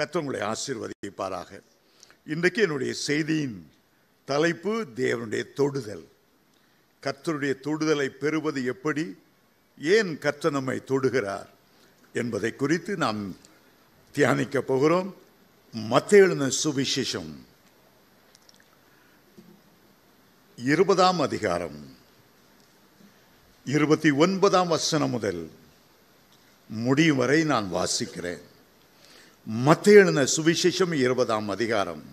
கர்த்தர் உங்களை ஆசீர்வதிப்பாராக இன்றைக்கு என்னுடைய செய்தியின் தலைப்பு தேவனுடைய தொடுதல் கர்த்தருடைய தொடுதலை பெறுவது எப்படி ஏன் கர்த்தர் நம்மை தொடுகிறார் என்பதை குறித்து நாம் தியானிக்க போகிறோம் மத்திய எழுதின சுவிசேஷம் இருபதாம் அதிகாரம் இருபத்தி ஒன்பதாம் வசனம் முதல் முடியும் வரை நான் வாசிக்கிறேன் மத்திய எழுதின சுவிசேஷம் இருபதாம் அதிகாரம்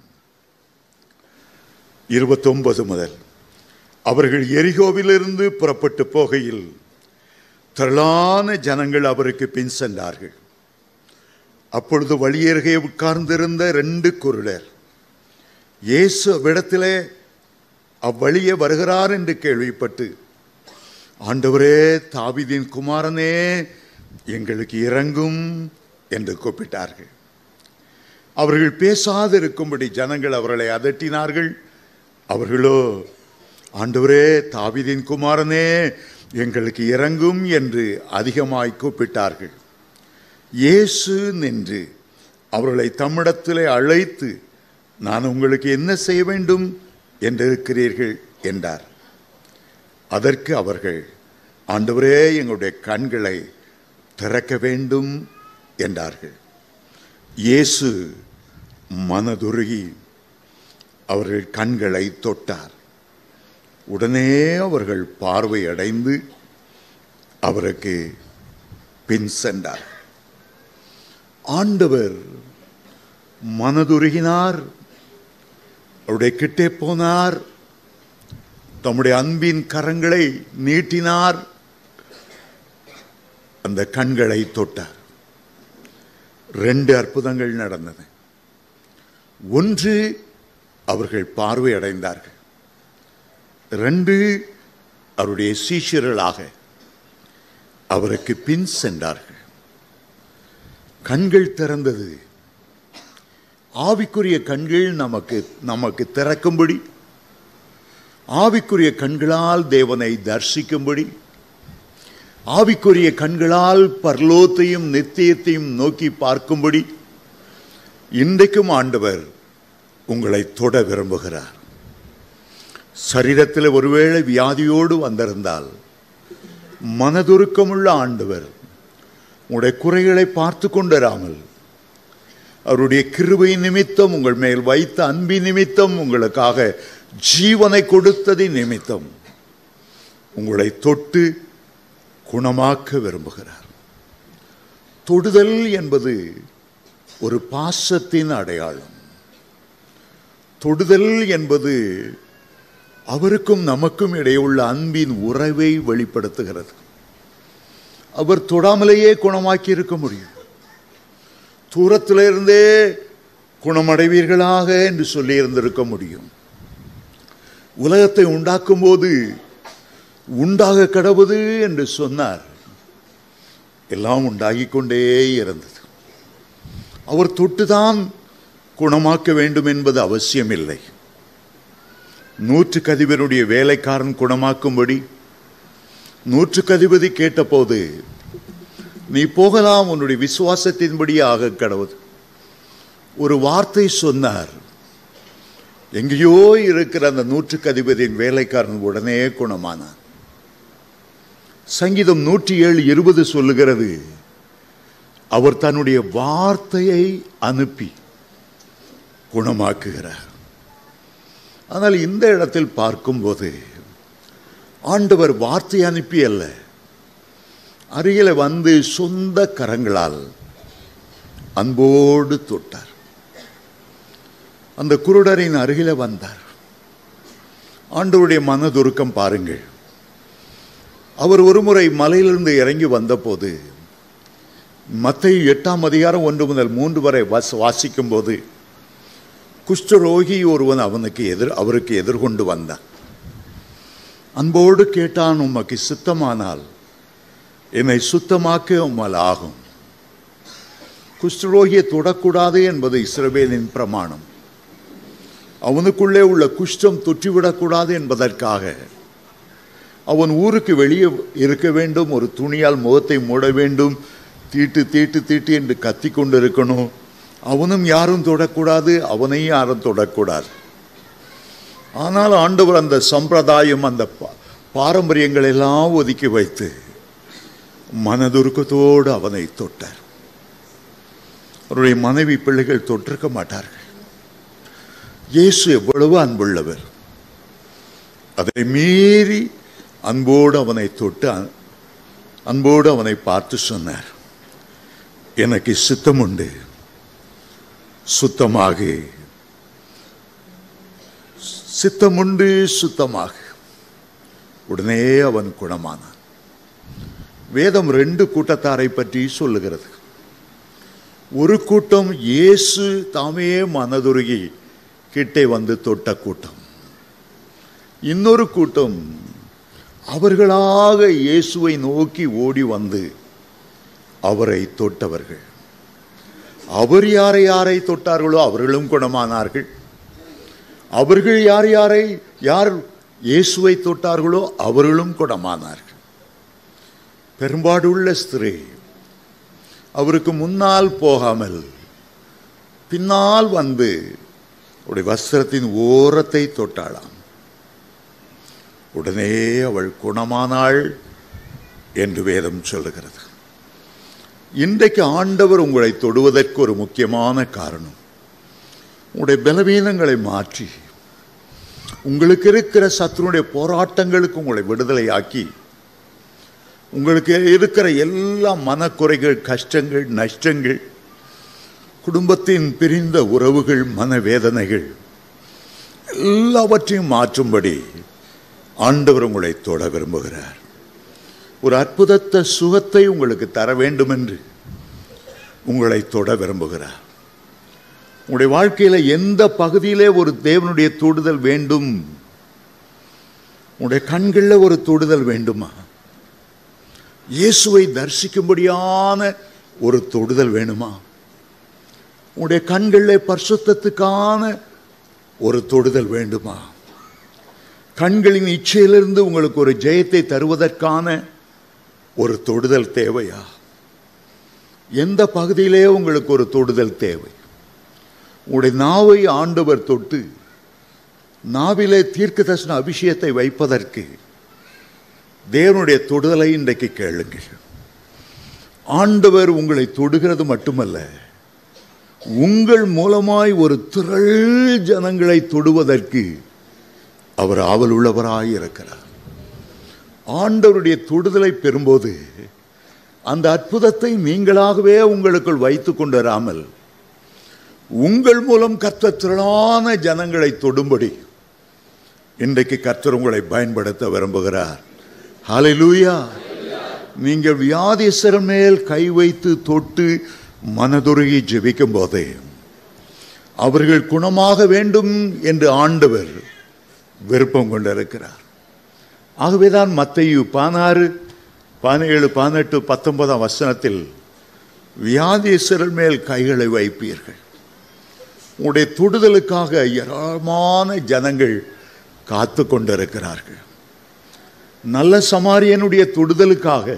இருபத்தொன்பது முதல் அவர்கள் எரிகோவிலிருந்து புறப்பட்டு போகையில் திரளான ஜனங்கள் அவருக்கு பின் சென்றார்கள் அப்பொழுது வழியருகே உட்கார்ந்திருந்த ரெண்டு குருடர் இயேசு அவ்விடத்திலே அவ்வழியே வருகிறார் என்று கேள்விப்பட்டு ஆண்டவரே தாவிதின் குமாரனே எங்களுக்கு இறங்கும் என்று கூப்பிட்டார்கள் அவர்கள் பேசாதிருக்கும்படி ஜனங்கள் அவர்களை அதட்டினார்கள் அவர்களோ ஆண்டவரே தாவிதின் குமாரனே எங்களுக்கு இறங்கும் என்று அதிகமாய் கூப்பிட்டார்கள் இயேசு நின்று அவர்களை தம்மிடத்திலே அழைத்து நான் உங்களுக்கு என்ன செய்ய வேண்டும் என்று இருக்கிறீர்கள் என்றார் அதற்கு அவர்கள் ஆண்டவரே எங்களுடைய கண்களை திறக்க வேண்டும் என்றார்கள் இயேசு மனதுருகி அவர்கள் கண்களை தொட்டார் உடனே அவர்கள் பார்வை அடைந்து அவருக்கு பின் சென்றார் ஆண்டவர் மனதுருகினார் அவருடைய கிட்டே போனார் தம்முடைய அன்பின் கரங்களை நீட்டினார் அந்த கண்களை தொட்டார் ரெண்டு அற்புதங்கள் நடந்தது ஒன்று அவர்கள் பார்வை அடைந்தார்கள் ரெண்டு அவருடைய சீஷர்களாக அவருக்கு பின் சென்றார்கள் கண்கள் திறந்தது ஆவிக்குரிய கண்கள் நமக்கு நமக்கு திறக்கும்படி ஆவிக்குரிய கண்களால் தேவனை தரிசிக்கும்படி ஆவிக்குரிய கண்களால் பர்லோத்தையும் நித்தியத்தையும் நோக்கி பார்க்கும்படி இன்றைக்கும் ஆண்டவர் உங்களை தொட விரும்புகிறார் சரீரத்தில் ஒருவேளை வியாதியோடு வந்திருந்தால் மனதுருக்கமுள்ள ஆண்டவர் உங்களுடைய குறைகளை பார்த்து கொண்டிராமல் அவருடைய கிருபை நிமித்தம் உங்கள் மேல் வைத்த அன்பின் நிமித்தம் உங்களுக்காக ஜீவனை கொடுத்ததின் நிமித்தம் உங்களை தொட்டு குணமாக்க விரும்புகிறார் தொடுதல் என்பது ஒரு பாசத்தின் அடையாளம் தொடுதல் என்பது அவருக்கும் நமக்கும் இடையே உள்ள அன்பின் உறவை வெளிப்படுத்துகிறது அவர் தொடாமலேயே குணமாக்கி இருக்க முடியும் தூரத்திலிருந்தே குணமடைவீர்களாக என்று சொல்லி இருந்திருக்க முடியும் உலகத்தை உண்டாக்கும் போது உண்டாக கடவுது என்று சொன்னார் எல்லாம் உண்டாகிக் கொண்டே இருந்தது அவர் தொட்டுதான் குணமாக்க வேண்டும் என்பது அவசியமில்லை நூற்று கதிபனுடைய வேலைக்காரன் குணமாக்கும்படி நூற்று கதிபதி கேட்டபோது நீ போகலாம் உன்னுடைய விசுவாசத்தின்படி ஆக கடவுது ஒரு வார்த்தை சொன்னார் எங்கேயோ இருக்கிற அந்த நூற்றுக்கு அதிபதியின் வேலைக்காரன் உடனே குணமானான் சங்கீதம் நூற்றி ஏழு இருபது சொல்லுகிறது அவர் தன்னுடைய வார்த்தையை அனுப்பி குணமாக்குகிறார் ஆனால் இந்த இடத்தில் பார்க்கும்போது ஆண்டவர் வார்த்தை அனுப்பி அல்ல அருகில வந்து சொந்த கரங்களால் அன்போடு தொட்டார் அந்த குருடரின் அருகில வந்தார் ஆண்டவருடைய மனதுருக்கம் பாருங்கள் அவர் ஒருமுறை மலையிலிருந்து இறங்கி வந்தபோது மத்திய எட்டாம் அதிகாரம் ஒன்று முதல் மூன்று வரை வாச வாசிக்கும் போது குஷ்டரோகி ஒருவன் அவனுக்கு எதிர் அவருக்கு எதிர்கொண்டு வந்தான் அன்போடு கேட்டான் உமக்கு சித்தமானால் என்னை சுத்தமாக்க உம்மால் ஆகும் குஷ்டரோகியை தொடக்கூடாது என்பது இஸ்ரவேலின் பிரமாணம் அவனுக்குள்ளே உள்ள குஷ்டம் தொற்றிவிடக்கூடாது என்பதற்காக அவன் ஊருக்கு வெளியே இருக்க வேண்டும் ஒரு துணியால் முகத்தை மூட வேண்டும் தீட்டு தீட்டு தீட்டு என்று கத்தி கொண்டு இருக்கணும் அவனும் யாரும் தொடக்கூடாது அவனையும் யாரும் தொடக்கூடாது ஆனால் ஆண்டவர் அந்த சம்பிரதாயம் அந்த பா- பாரம்பரியங்கள் எல்லாம் ஒதுக்கி வைத்து மனதுருக்கத்தோடு அவனை தொட்டார் அவருடைய மனைவி பிள்ளைகள் தொட்டிருக்க மாட்டார்கள் இயேசு எவ்வளவு அன்புள்ளவர் அதை மீறி அன்போடு அவனை தொட்டு அ- அன்போடு அவனை பார்த்து சொன்னார் எனக்கு சித்தம் உண்டு சுத்தமாக சித்தமுண்டு சுத்தமாக உடனே அவன் குணமானான் வேதம் ரெண்டு கூட்டத்தாரை பற்றி சொல்லுகிறது ஒரு கூட்டம் இயேசு தாமே மனதுருகி கிட்டே வந்து தொட்ட கூட்டம் இன்னொரு கூட்டம் அவர்களாக இயேசுவை நோக்கி ஓடி வந்து அவரை தொட்டவர்கள் அவர் யாரை யாரை தொட்டார்களோ அவர்களும் குணமானார்கள் அவர்கள் யார் யாரை யார் இயேசுவை தொட்டார்களோ அவர்களும் குணமானார்கள் பெரும்பாடுள்ள ஸ்திரீ அவருக்கு முன்னால் போகாமல் பின்னால் வந்து அவருடைய வஸ்திரத்தின் ஓரத்தை தொட்டாளாம் உடனே அவள் குணமானாள் என்று வேதம் சொல்லுகிறது இன்றைக்கு ஆண்டவர் உங்களை தொடுவதற்கு ஒரு முக்கியமான காரணம் உங்களுடைய பலவீனங்களை மாற்றி உங்களுக்கு இருக்கிற சத்துருடைய போராட்டங்களுக்கு உங்களை விடுதலையாக்கி உங்களுக்கு இருக்கிற எல்லா மனக்குறைகள் கஷ்டங்கள் நஷ்டங்கள் குடும்பத்தின் பிரிந்த உறவுகள் மனவேதனைகள் எல்லாவற்றையும் மாற்றும்படி ஆண்டவர் உங்களை தொட விரும்புகிறார் ஒரு அற்புதத்த சுகத்தை உங்களுக்கு தர வேண்டும் என்று உங்களை தொட விரும்புகிறார் உங்களுடைய வாழ்க்கையில எந்த பகுதியிலே ஒரு தேவனுடைய தொடுதல் வேண்டும் உங்களுடைய கண்களில் ஒரு தொடுதல் வேண்டுமா இயேசுவை தரிசிக்கும்படியான ஒரு தொடுதல் வேணுமா உங்களுடைய கண்களில் பரிசுத்தத்துக்கான ஒரு தொடுதல் வேண்டுமா கண்களின் இச்சையிலிருந்து உங்களுக்கு ஒரு ஜெயத்தை தருவதற்கான ஒரு தொடுதல் தேவையா எந்த பகுதியிலே உங்களுக்கு ஒரு தொடுதல் தேவை உங்களுடைய நாவை ஆண்டவர் தொட்டு நாவிலே தீர்க்க தரிசன அபிஷேகத்தை வைப்பதற்கு தேவனுடைய தொடுதலை இன்றைக்கு கேளுங்கள் ஆண்டவர் உங்களை தொடுகிறது மட்டுமல்ல உங்கள் மூலமாய் ஒரு திரள் ஜனங்களை தொடுவதற்கு அவர் ஆவல் உள்ளவராய் இருக்கிறார் ஆண்டவருடைய தொடுதலை பெறும்போது அந்த அற்புதத்தை நீங்களாகவே உங்களுக்குள் வைத்துக் கொண்டு வராமல் உங்கள் மூலம் கர்த்த திரளான ஜனங்களை தொடும்படி இன்றைக்கு கர்த்தர் உங்களை பயன்படுத்த விரும்புகிறார் ஹalleluya நீங்கள் வியாதிஸ்தர் மேல் கை வைத்து தொட்டு மனதுருகி ஜெபிக்கும் போதே அவர்கள் குணமாக வேண்டும் என்று ஆண்டவர் விருப்பம் கொண்டிருக்கிறார் ஆகவேதான் மத்தையு பதினாறு பதினேழு பதினெட்டு பத்தொன்பதாம் வசனத்தில் வியாதிஸ்தர் மேல் கைகளை வைப்பீர்கள் உங்களுடைய தொடுதலுக்காக ஏராளமான ஜனங்கள் காத்து கொண்டிருக்கிறார்கள் நல்ல சமாரியனுடைய தொடுதலுக்காக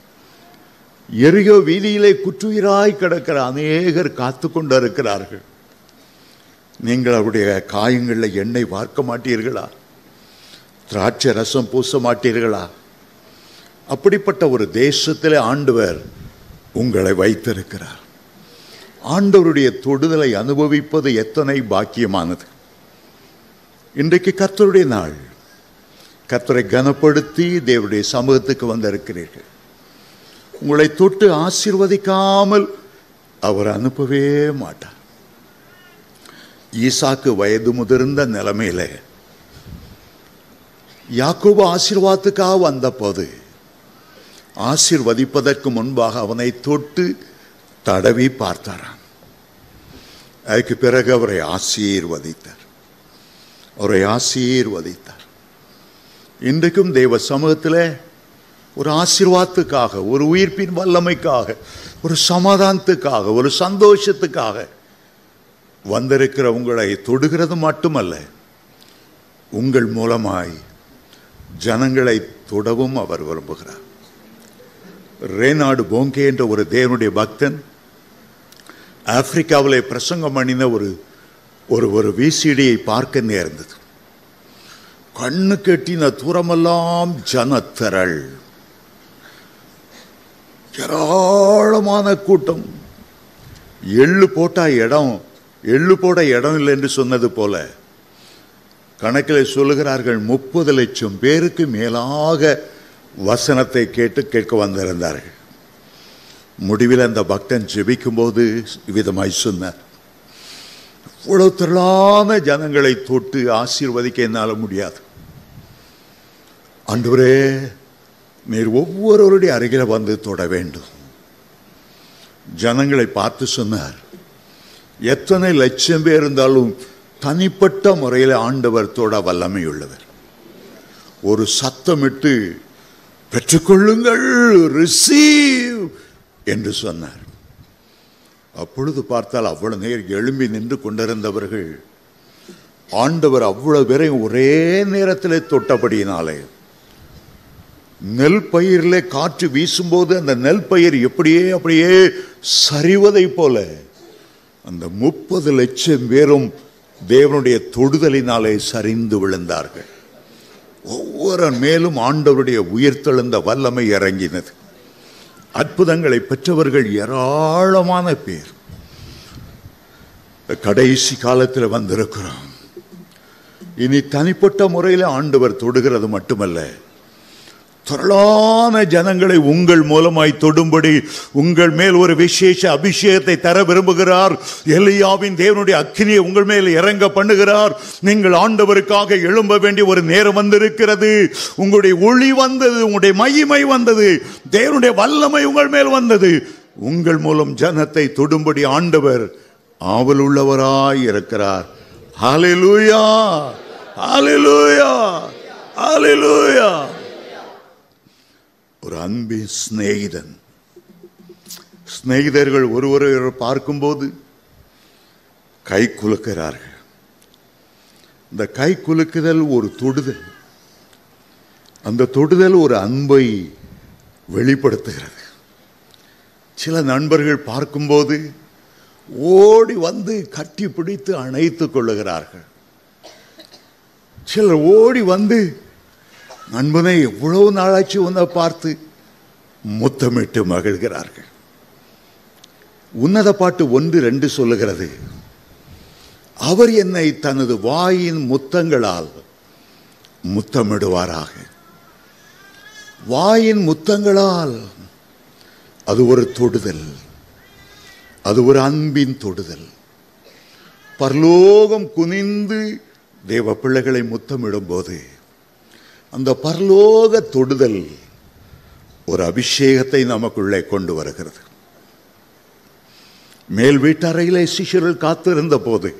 எரிகோ வீதியிலே குற்றுயிராய் கிடக்கிற அநேகர் காத்து கொண்டிருக்கிறார்கள் நீங்கள் அவருடைய காயங்களில் எண்ணெய் பார்க்க மாட்டீர்களா திராட்சை ரசம் பூச மாட்டீர்களா அப்படிப்பட்ட ஒரு தேசத்திலே ஆண்டவர் உங்களை வைத்திருக்கிறார் ஆண்டவருடைய தொடுதலை அனுபவிப்பது எத்தனை பாக்கியமானது இன்றைக்கு கர்த்தருடைய நாள் கர்த்தரை கனப்படுத்தி தேவனுடைய சமூகத்துக்கு வந்திருக்கிறீர்கள் உங்களை தொட்டு ஆசீர்வதிக்காமல் அவர் அனுப்பவே மாட்டார் ஈசாக்கு வயது முதிர்ந்த நிலைமையில யாக்கோபு ஆசீர்வாதத்துக்காக வந்தபோது ஆசீர்வதிப்பதற்கு முன்பாக அவனை தொட்டு தடவி பார்த்தாராம் அதுக்கு பிறகு அவரை ஆசீர்வதித்தார் அவரை ஆசீர்வதித்தார் இன்றைக்கும் தெய்வ சமூகத்தில் ஒரு ஆசீர்வாதத்துக்காக ஒரு உயிர்ப்பின் வல்லமைக்காக ஒரு சமாதானத்துக்காக ஒரு சந்தோஷத்துக்காக வந்திருக்கிற உங்களை தொடுகிறது மட்டுமல்ல உங்கள் மூலமாய் ஜனங்களை தொடவும் அவர் விரும்புகிறார் ரேனாடு போங்கே என்ற ஒரு தேவனுடைய பக்தன் ஆப்பிரிக்காவிலே பிரசங்கம் பண்ணின ஒரு ஒரு ஒரு விசிடியை பார்க்க நேர்ந்தது கண்ணு கெட்டின தூரமெல்லாம் ஜனத்திரள் ஏராளமான கூட்டம் எள்ளு போட்டா இடம் எள்ளு போட இடம் இல்லை என்று சொன்னது போல கணக்கில் சொல்லுகிறார்கள் முப்பது லட்சம் பேருக்கு மேலாக வசனத்தை கேட்டு கேட்க வந்திருந்தார்கள் முடிவில் அந்த பக்தன் ஜெபிக்கும்போது விதமாய் சொன்னார் இவ்வளவு திரளான ஜனங்களை தொட்டு ஆசீர்வதிக்க என்னால் முடியாது ஆண்டவரே நீர் ஒவ்வொருவருடைய அருகில வந்து தொட வேண்டும் ஜனங்களை பார்த்து சொன்னார் எத்தனை லட்சம் பேர் இருந்தாலும் தனிப்பட்ட முறையில் ஆண்டவர் தொட வல்லமையுள்ளவர் ஒரு சத்தமிட்டு பெற்றுக்கொள்ளுங்கள் ரிசீவ் என்று சொன்னார் அப்பொழுது பார்த்தால் அவ்வளவு நேர் எழும்பி நின்று கொண்டிருந்தவர்கள் ஆண்டவர் அவ்வளவு பேரை ஒரே நேரத்தில் தொட்டபடியினாலே நெல் பயிரிலே காற்று வீசும்போது அந்த நெல் பயிர் எப்படியே அப்படியே சரிவதை போல அந்த முப்பது லட்சம் பேரும் தேவனுடைய தொடுதலினாலே சரிந்து விழுந்தார்கள் ஒவ்வொரு மேலும் ஆண்டவருடைய உயிர்த்தெழுந்த வல்லமை இறங்கினது அற்புதங்களை பெற்றவர்கள் ஏராளமான பேர் கடைசி காலத்தில் வந்திருக்கிறோம் இனி தனிப்பட்ட முறையில் ஆண்டவர் தொடுகிறது மட்டுமல்ல திரளான ஜனங்களை உங்கள் மூலமாய் தொடும்படி உங்கள் மேல் ஒரு விசேஷ அபிஷேகத்தை தர விரும்புகிறார் எலியாவின் தேவனுடைய அக்கினியை உங்கள் மேல் இறங்க பண்ணுகிறார் நீங்கள் ஆண்டவருக்காக எழும்ப வேண்டிய ஒரு நேரம் வந்திருக்கிறது உங்களுடைய ஒளி வந்தது உங்களுடைய மகிமை வந்தது தேவனுடைய வல்லமை உங்கள் மேல் வந்தது உங்கள் மூலம் ஜனத்தை தொடும்படி ஆண்டவர் ஆவல் உள்ளவராய் இருக்கிறார் ஹalleluya ஹalleluya ஹalleluya ஒரு அன்பின் சிநேகிதன் சிநேகிதர்கள் ஒருவரை பார்க்கும்போது கை குலுக்கிறார்கள் இந்த கை குலுக்குதல் ஒரு தொடுதல் அந்த தொடுதல் ஒரு அன்பை வெளிப்படுத்துகிறது சில நண்பர்கள் பார்க்கும்போது ஓடி வந்து கட்டி பிடித்து அணைத்துக் கொள்ளுகிறார்கள் சிலர் ஓடி வந்து நண்பனை எவ்வளவு நாளாச்சு உன்னை பார்த்து முத்தமிட்டு மகிழ்கிறார்கள் உன்னத பாட்டு ஒன்று ரெண்டு சொல்லுகிறது அவர் என்னை தனது வாயின் முத்தங்களால் முத்தமிடுவாராக வாயின் முத்தங்களால் அது ஒரு தொடுதல் அது ஒரு அன்பின் தொடுதல் பரலோகம் குனிந்து தேவ பிள்ளைகளை முத்தமிடும் போது அந்த பரலோக தொடுதல் ஒரு அபிஷேகத்தை நமக்குள்ளே கொண்டு வருகிறது மேல் வீட்டறையிலே சிஷர்கள் காத்திருந்த போது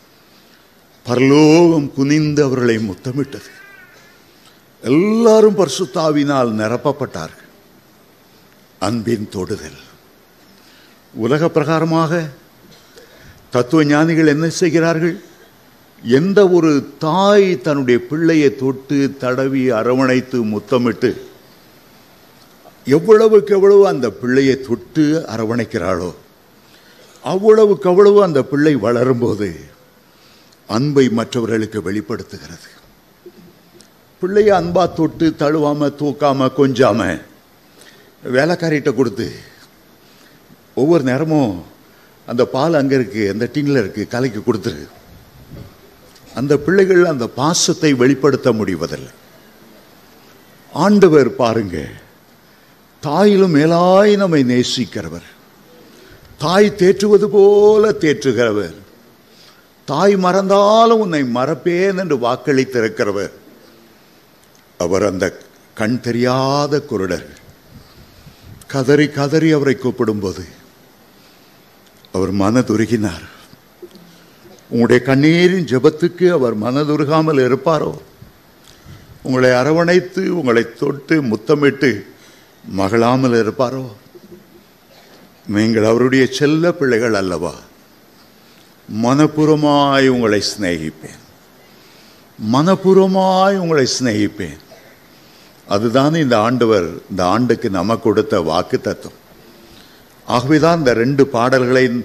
பரலோகம் குனிந்து அவர்களை முத்தமிட்டது எல்லாரும் பரிசுத்தாவினால் நிரப்பப்பட்டார்கள் அன்பின் தொடுதல் உலக பிரகாரமாக தத்துவ ஞானிகள் என்ன செய்கிறார்கள் எந்த ஒரு தாய் தன்னுடைய பிள்ளையை தொட்டு தடவி அரவணைத்து முத்தமிட்டு எவ்வளவுக்கு எவ்வளவு அந்த பிள்ளையை தொட்டு அரவணைக்கிறாளோ அவ்வளவுக்கு அவ்வளவு அந்த பிள்ளை வளரும்போது அன்பை மற்றவர்களுக்கு வெளிப்படுத்துகிறது பிள்ளைய அன்பா தொட்டு தழுவாம தூக்காம கொஞ்சாம வேலைக்காரிட்ட கொடுத்து ஒவ்வொரு நேரமும் அந்த பால் அங்கே இருக்கு அந்த டின்ல இருக்கு கலைக்கு கொடுத்துரு அந்த பிள்ளைகள் அந்த பாசத்தை வெளிப்படுத்த முடிவதில்லை ஆண்டவர் பாருங்க தாயிலும் மேலாய் நம்மை நேசிக்கிறவர் தாய் தேற்றுவது போல தேற்றுகிறவர் தாய் மறந்தாலும் உன்னை மறப்பேன் என்று வாக்களித்திருக்கிறவர் அவர் அந்த கண் தெரியாத குருடர் கதறி கதறி அவரை கூப்பிடும்போது அவர் மனதுருகினார் உங்களுடைய கண்ணீரின் ஜெபத்துக்கு அவர் மனதுருகாமல் இருப்பாரோ உங்களை அரவணைத்து உங்களை தொட்டு முத்தமிட்டு மகளாமல் இருப்பாரோ நீங்கள் அவருடைய செல்ல பிள்ளைகள் அல்லவா மனப்பூர்வமாய் உங்களை சிநேகிப்பேன் மனப்பூர்வமாய் உங்களை சிநேகிப்பேன் அதுதான் இந்த ஆண்டவர் இந்த ஆண்டுக்கு நமக்கு கொடுத்த வாக்கு தத்துவம் ஆகவேதான் இந்த ரெண்டு பாடல்களை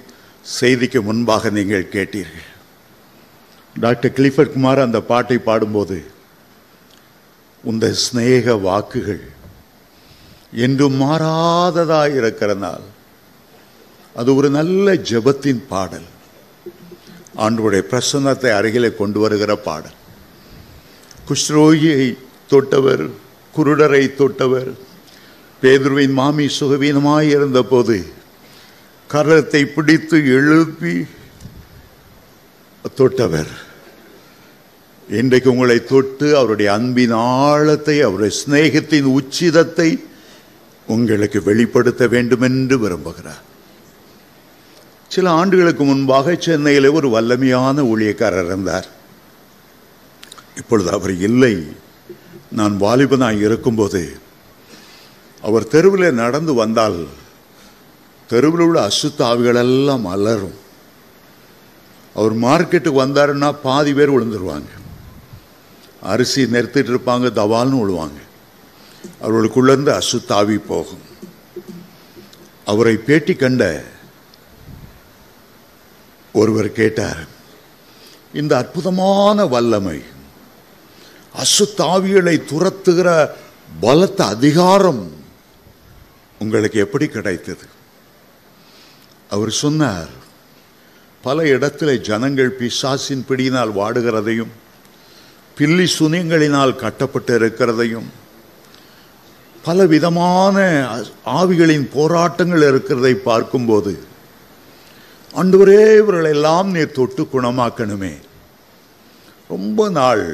செய்திக்கு முன்பாக நீங்கள் கேட்டீர்கள் டாக்டர் கிளிஃபர்ட் குமார் அந்த பாட்டை பாடும்போது உந்த சிநேக வாக்குகள் என்றும் மாறாததாய் இருக்கிறனால் அது ஒரு நல்ல ஜெபத்தின் பாடல் ஆண்டவருடைய பிரசன்னத்தை அருகிலே கொண்டு வருகிற பாடல் குஷ்ரோகியை தொட்டவர் குருடரை தொட்டவர் பேதுருவின் மாமி சுகவீனமாய் இருந்தபோது கரத்தை பிடித்து எழுப்பி தொட்டவர் இன்றைக்கு உங்களை தொட்டு அவருடைய அன்பின் ஆழத்தை அவருடைய சிநேகத்தின் உச்சிதத்தை உங்களுக்கு வெளிப்படுத்த வேண்டும் என்று விரும்புகிறார் சில ஆண்டுகளுக்கு முன்பாக சென்னையில் ஒரு வல்லமையான ஊழியக்காரர் இருந்தார் இப்பொழுது அவர் இல்லை நான் வாலிபனாய் இருக்கும்போது அவர் தெருவில் நடந்து வந்தால் தெருவில் உள்ள அசுத்த ஆவிகளெல்லாம் அலறும் அவர் மார்க்கெட்டுக்கு வந்தாருன்னா பாதி பேர் விழுந்துருவாங்க அரிசி நிறுத்திட்டு இருப்பாங்க தவால்னு விழுவாங்க அவர்களுக்குள்ளேருந்து அசுத்தாவி போகும் அவரை பேட்டி கண்ட ஒருவர் கேட்டார் இந்த அற்புதமான வல்லமை அசுத்தாவிகளை துரத்துகிற பலத்த அதிகாரம் உங்களுக்கு எப்படி கிடைத்தது அவர் சொன்னார் பல இடத்துல ஜனங்கள் பிசாசின் பிடியினால் வாடுகிறதையும் பில்லி சுனியங்களினால் கட்டப்பட்டு இருக்கிறதையும் பல விதமான ஆவிகளின் போராட்டங்கள் இருக்கிறதை பார்க்கும்போது ஆண்டவரே இவர்கள் எல்லாம் நீர் தொட்டு குணமாக்கணுமே ரொம்ப நாள்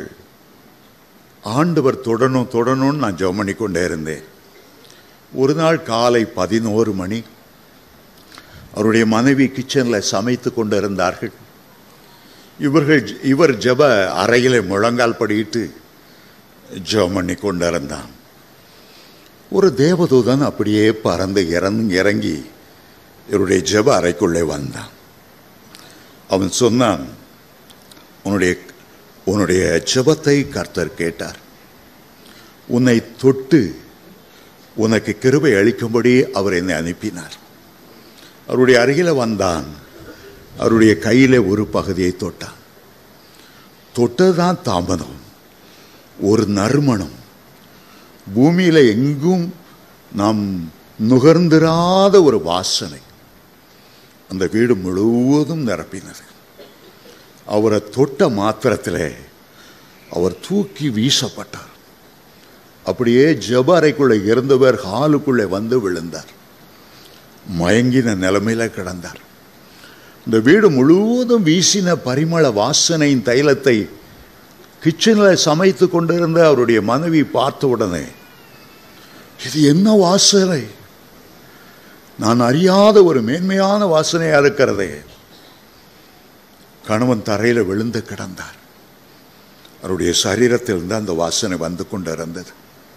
ஆண்டவர் தொடணும் தொடணும்னு நான் ஜெபம் பண்ணி கொண்டே இருந்தேன் ஒரு நாள் காலை பதினோரு மணி அவருடைய மனைவி கிச்சனில் சமைத்து கொண்டு இருந்தார்கள் இவர்கள் இவர் ஜப அறையில் முழங்கால் படியிட்டு ஜெபம் பண்ணி கொண்டு இருந்தான் ஒரு தேவதூதன் அப்படியே பறந்து இறந்து இறங்கி இவருடைய ஜெப அறைக்குள்ளே வந்தான் அவன் சொன்னான் உன்னுடைய உன்னுடைய ஜெபத்தை கர்த்தர் கேட்டார் உன்னை தொட்டு உனக்கு கிருபை அளிக்கும்படி அவர் என்னை அனுப்பினார் அவருடைய அருகில் வந்தான் அவருடைய கையில் ஒரு பகுதியை தொட்டான் தொட்டதுதான் தாமதம் ஒரு நறுமணம் பூமியில் எங்கும் நாம் நுகர்ந்திராத ஒரு வாசனை அந்த வீடு முழுவதும் நிரப்பினது அவரை தொட்ட மாத்திரத்தில் அவர் தூக்கி வீசப்பட்டார் அப்படியே ஜப அறைக்குள்ளே இருந்தவர் ஹாலுக்குள்ளே வந்து விழுந்தார் மயங்கின நிலைமையில கிடந்தார் இந்த வீடு முழுவதும் வீசின பரிமள வாசனையின் தைலத்தை கிச்சனில் சமைத்து கொண்டிருந்த அவருடைய மனைவி பார்த்த உடனே இது என்ன வாசனை நான் அறியாத ஒரு மேன்மையான வாசனையா இருக்கிறதே கணவன் தரையில் விழுந்து கிடந்தார் அவருடைய சரீரத்திலிருந்து அந்த வாசனை வந்து கொண்டிருந்தது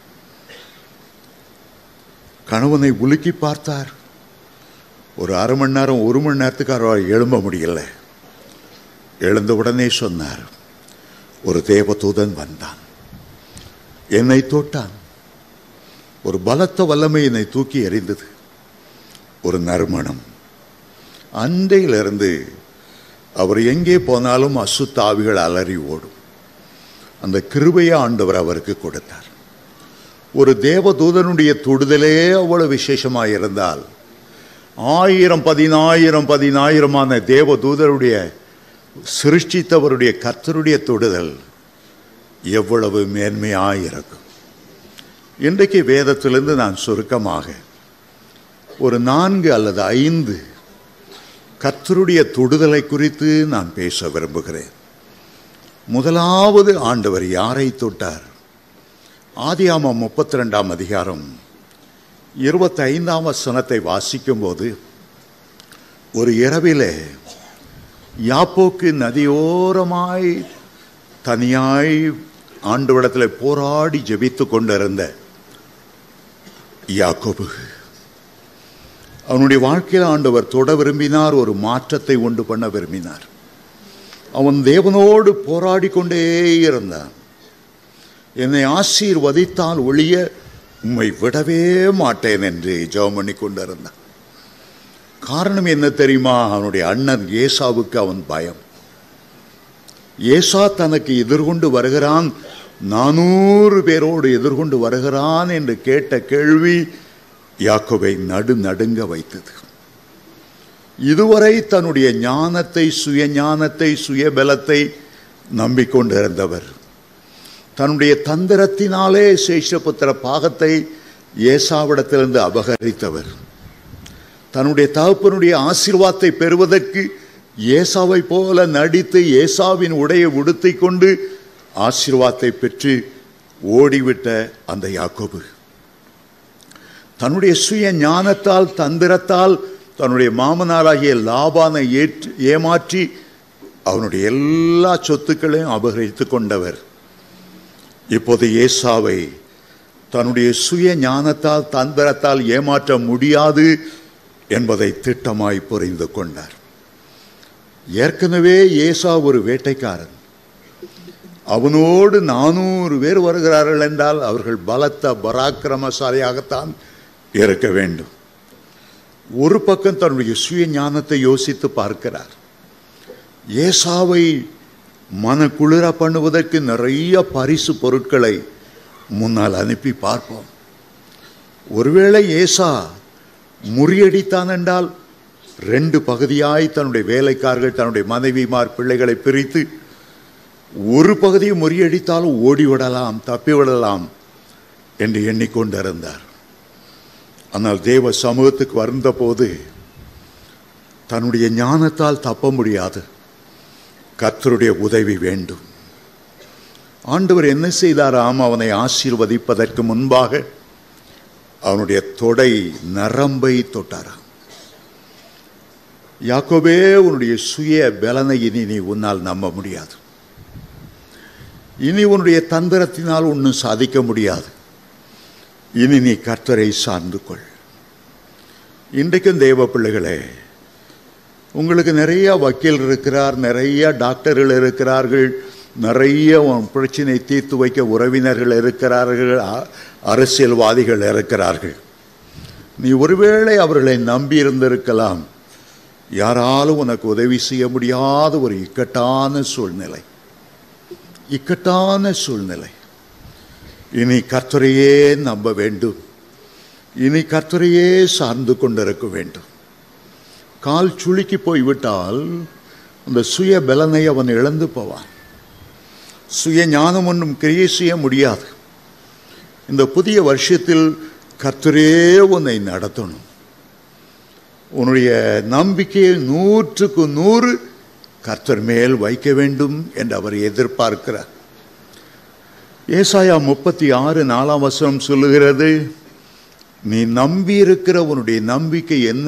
கணவனை உலுக்கி பார்த்தார் ஒரு அரை மணி நேரம் ஒரு மணி நேரத்துக்கு அவர் எழும்ப முடியல எழுந்த உடனே சொன்னார் ஒரு தேவதூதன் வந்தான் என்னை தொட்டான் ஒரு பலத்த வல்லமை என்னை தூக்கி எறிந்தது ஒரு நறுமணம் அன்றையிலிருந்து அவர் எங்கே போனாலும் அசுத்தாவிகள் அலறி ஓடும் அந்த கிருபையை ஆண்டவர் அவருக்கு கொடுத்தார் ஒரு தேவதூதனுடைய தொடுதலே அவ்வளவு விசேஷமாக இருந்தால் ஆயிரம் பதினாயிரம் பதினாயிரமான தேவதூதருடைய சிருஷ்டித்தவருடைய கர்த்தருடைய தொடுதல் எவ்வளவு மேன்மையாயிருக்கும் இன்றைக்கு வேதத்திலிருந்து நான் சுருக்கமாக ஒரு நான்கு அல்லது ஐந்து கர்த்தருடைய தொடுதலை குறித்து நான் பேச விரும்புகிறேன் முதலாவது ஆண்டவர் யாரை தொட்டார் ஆதியாமம் முப்பத்தி ரெண்டாம் அதிகாரம் இருபத்தி ஐந்தாம் வசனத்தை வாசிக்கும்போது ஒரு இரவிலே யாப்போக்கு நதியோரமாய் தனியாய் ஆண்டவிடத்தில் போராடி ஜெபித்து கொண்டிருந்த யாக்கோபு அவனுடைய வாழ்க்கையில் ஆண்டவர் தொட விரும்பினார் ஒரு மாற்றத்தை உண்டு பண்ண விரும்பினார் அவன் தேவனோடு போராடி கொண்டே இருந்தான் என்னை ஆசீர்வதித்தால் ஒழிய உம்மை விடவே மாட்டேன் என்று ஜெபம் பண்ணி கொண்டிருந்தான் காரணம் என்ன தெரியுமா அவனுடைய அண்ணன் ஏசாவுக்கு அவன் பயம் ஏசா தனக்கு எதிர்கொண்டு வருகிறான் நானூறு பேரோடு எதிர்கொண்டு வருகிறான் என்று கேட்ட கேள்வி யாக்கோபை நடு நடுங்க வைத்தது இதுவரை தன்னுடைய ஞானத்தை சுய ஞானத்தை சுயபலத்தை நம்பிக்கொண்டிருந்தவர் தன்னுடைய தந்திரத்தினாலே சேஷபுத்திர பாகத்தை ஏசாவிடத்திலிருந்து அபகரித்தவர் தன்னுடைய தகப்பனுடைய ஆசீர்வாதத்தை பெறுவதற்கு ஏசாவை போல நடித்து ஏசாவின் உடையை உடுத்திக் கொண்டு ஆசீர்வாதத்தை பெற்று ஓடிவிட்ட அந்த யாக்கோபு தன்னுடைய சுய ஞானத்தால் தந்திரத்தால் தன்னுடைய மாமனாராகிய லாபானை ஏற்று ஏமாற்றி அவனுடைய எல்லா சொத்துக்களையும் அபகரித்து கொண்டவர் இப்போது ஏசாவை தன்னுடைய சுய ஞானத்தால் தந்திரத்தால் ஏமாற்ற முடியாது என்பதை திட்டமாய் புரிந்து கொண்டார் ஏற்கனவே ஏசா ஒரு வேட்டைக்காரன் அவனோடு நானூறு பேர் வருகிறார்கள் என்றால் அவர்கள் பலத்த பராக்கிரமசாலியாகத்தான் இருக்க வேண்டும் ஒரு பக்கம் தன்னுடைய சுய ஞானத்தை யோசித்து பார்க்கிறார் ஏசாவை மன குளிர பண்ணுவதற்கு நிறைய பரிசு பொருட்களை முன்னால் அனுப்பி பார்ப்போம் ஒருவேளை ஏசா முறியடித்தான் என்றால் ரெண்டு பகுதியாய் தன்னுடைய வேலைக்காரர்கள் தன்னுடைய மனைவிமார் பிள்ளைகளை பிரித்து ஒரு பகுதியை முறியடித்தாலும் ஓடிவிடலாம் தப்பிவிடலாம் என்று எண்ணிக்கொண்டிருந்தார் ஆனால் தேவ சமூகத்துக்கு வந்தபோது தன்னுடைய ஞானத்தால் தப்ப முடியாது கர்த்தருடைய உதவி வேண்டும் ஆண்டவர் என்ன செய்தாராம் அவனை ஆசீர்வதிப்பதற்கு முன்பாக அவனுடைய தொடை நரம்பை தொட்டாராம் யாக்கோபே உன்னுடைய சுய பலனை இனி நீ உன்னால் நம்ப முடியாது இனி உன்னுடைய தந்திரத்தினால் ஒன்றும் சாதிக்க முடியாது இனி நீ கர்த்தரை சார்ந்து கொள் இன்றைக்கும் தேவ பிள்ளைகளே உங்களுக்கு நிறைய வக்கீல் இருக்கிறார் நிறைய டாக்டர்கள் இருக்கிறார்கள் நிறைய உன் பிரச்சனை தீர்த்து வைக்க உறவினர்கள் இருக்கிறார்கள் அ- அரசியல்வாதிகள் இருக்கிறார்கள் நீ ஒருவேளை அவர்களை நம்பி இருந்திருக்கலாம் யாராலும் உனக்கு உதவி செய்ய முடியாத ஒரு இக்கட்டான சூழ்நிலை இக்கட்டான சூழ்நிலை இனி கர்த்தரையே நம்ப வேண்டும் இனி கர்த்தரையே சார்ந்து கொண்டிருக்க வேண்டும் கால் சுளுக்கி போய்விட்டால் அந்த சுய பலனை அவன் இழந்து போவான் சுய ஞானம் ஒன்றும் கிரியை செய்ய முடியாது இந்த புதிய வருஷத்தில் கர்த்தரே உன்னை நடத்தணும் உன்னுடைய நம்பிக்கையை நூற்றுக்கு நூறு கர்த்தர் மேல் வைக்க வேண்டும் என்று அவர் எதிர்பார்க்கிறார் ஏசாயா முப்பத்தி ஆறு நாலாம் வசனம் சொல்லுகிறது நீ நம்பி இருக்கிற உன்னுடைய நம்பிக்கை என்ன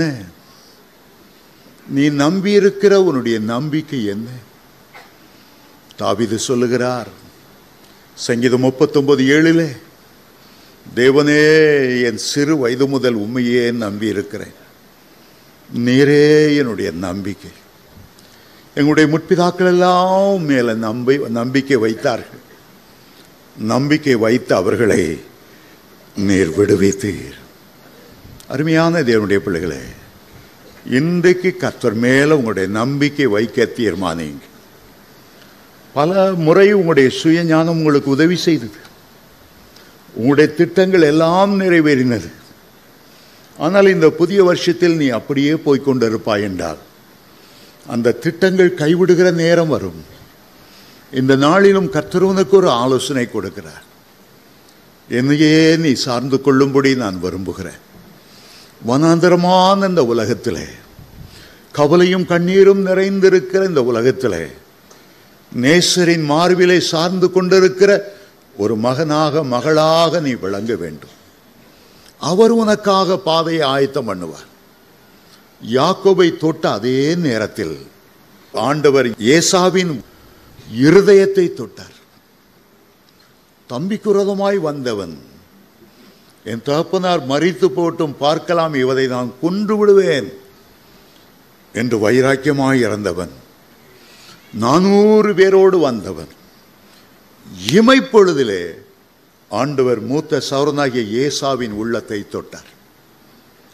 நீ நம்பி இருக்கிற உன்னுடைய நம்பிக்கை என்ன தாவீது சொல்லுகிறார் சங்கீதம் முப்பத்தொன்பது ஏழிலே தேவனே என் சிறு வயது முதல் உண்மையே நம்பி இருக்கிறேன் நீரே என்னுடைய நம்பிக்கை எங்களுடைய முற்பிதாக்கள் எல்லாம் மேல நம்பி நம்பிக்கை வைத்தார்கள் நம்பிக்கை வைத்த அவர்களை நீர் விடுவித்தீர் அருமையான தேவனுடைய பிள்ளைகளே இன்றைக்கு கர்த்தர் மேல உங்களுடைய நம்பிக்கை வைக்க தீர்மானிங்க பல முறை உங்களுடைய சுயஞானம் உங்களுக்கு உதவி செய்தது உங்களுடைய திட்டங்கள் எல்லாம் நிறைவேறினது ஆனால் இந்த புதிய வருஷத்தில் நீ அப்படியே போய்க் கொண்டிருப்பாய் என்றால் அந்த திட்டங்கள் கைவிடுகிற நேரம் வரும் இந்த நாளிலும் கர்த்தர் உனக்கு ஒரு ஆலோசனை கொடுக்கிறார் என்னையே நீ சார்ந்து கொள்ளும்படி நான் விரும்புகிறேன் வனாந்தரமான இந்த உலகத்திலே கவலையும் கண்ணீரும் நிறைந்திருக்கிற இந்த உலகத்திலே நேசரின் மார்பிலை சார்ந்து கொண்டிருக்கிற ஒரு மகனாக மகளாக நீ விளங்க வேண்டும் அவர் உனக்காக பாதையை ஆயத்தம் பண்ணுவார் யாக்கோபை தொட்ட அதே நேரத்தில் ஆண்டவர் ஏசாவின் இருதயத்தை தொட்டார் தம்பிக்குரதமாய் வந்தவன் என் தகப்பனார் மறித்து போட்டும் பார்க்கலாம் இவதை நான் கொன்று விடுவேன் என்று வைராக்கியமாய் இறந்தவன் நானூறு பேரோடு வந்தவன் இமைப்பொழுதிலே ஆண்டவர் மூத்த சௌரனாகிய ஏசாவின் உள்ளத்தை தொட்டார்